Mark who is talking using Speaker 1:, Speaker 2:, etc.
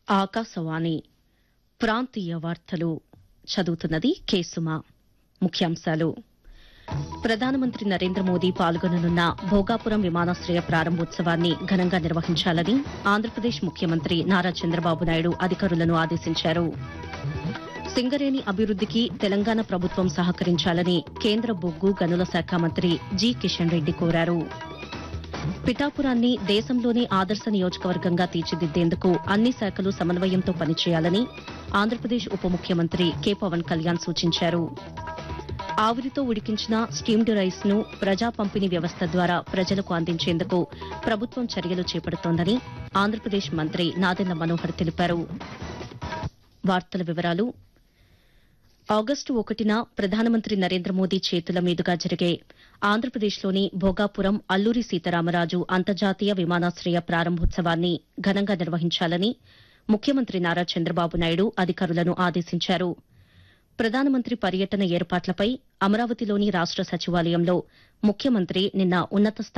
Speaker 1: ఆకాశవాణి ప్రాంతీయ వార్తలు చదువుతున్నది కేసుమా ముఖ్యాంశాలు ప్రధానమంత్రి నరేంద్ర మోదీ పాల్గొననున్న భోగాపురం విమానాశ్రయ ప్రారంభోత్సవాన్ని ఘనంగా నిర్వహించాలని ఆంధ్రప్రదేశ్ ముఖ్యమంత్రి నారా చంద్రబాబు నాయుడు అధికారులను ఆదేశించారు సింగరేణి అభివృద్దికి తెలంగాణ ప్రభుత్వం సహకరించాలని కేంద్ర బొగ్గు గనుల శాఖ మంత్రి జి కిషన్ రెడ్డి కోరారు పిఠాపురాన్ని దేశంలోనే ఆదర్శ నియోజకవర్గంగా తీర్చిదిద్దేందుకు అన్ని శాఖలు సమన్వయంతో పనిచేయాలని ఆంధ్రప్రదేశ్ ఉప ముఖ్యమంత్రి కె పవన్ కళ్యాణ్ సూచించారు ఆవిరితో ఉడికించిన స్టీమ్డ్ రైస్ ను ప్రజా పంపిణీ వ్యవస్థ ద్వారా ప్రజలకు అందించేందుకు ప్రభుత్వం చర్యలు చేపడుతోందని ఆంధ్రప్రదేశ్ మంత్రి నాదెండ్ల మనోహర్ తెలిపారు వార్తల వివరాలు ఆగస్టు ఒకటిన ప్రధానమంత్రి నరేంద్ర మోదీ చేతుల మీదుగా జరిగే ఆంధ్రప్రదేశ్లోని భోగాపురం అల్లూరి సీతారామరాజు అంతర్జాతీయ విమానాశ్రయ ప్రారంభోత్సవాన్ని ఘనంగా నిర్వహించాలని ముఖ్యమంత్రి నారా చంద్రబాబు నాయుడు అధికారులను ఆదేశించారు ప్రధానమంత్రి పర్యటన ఏర్పాట్లపై అమరావతిలోని రాష్ట సచివాలయంలో ముఖ్యమంత్రి నిన్న ఉన్నత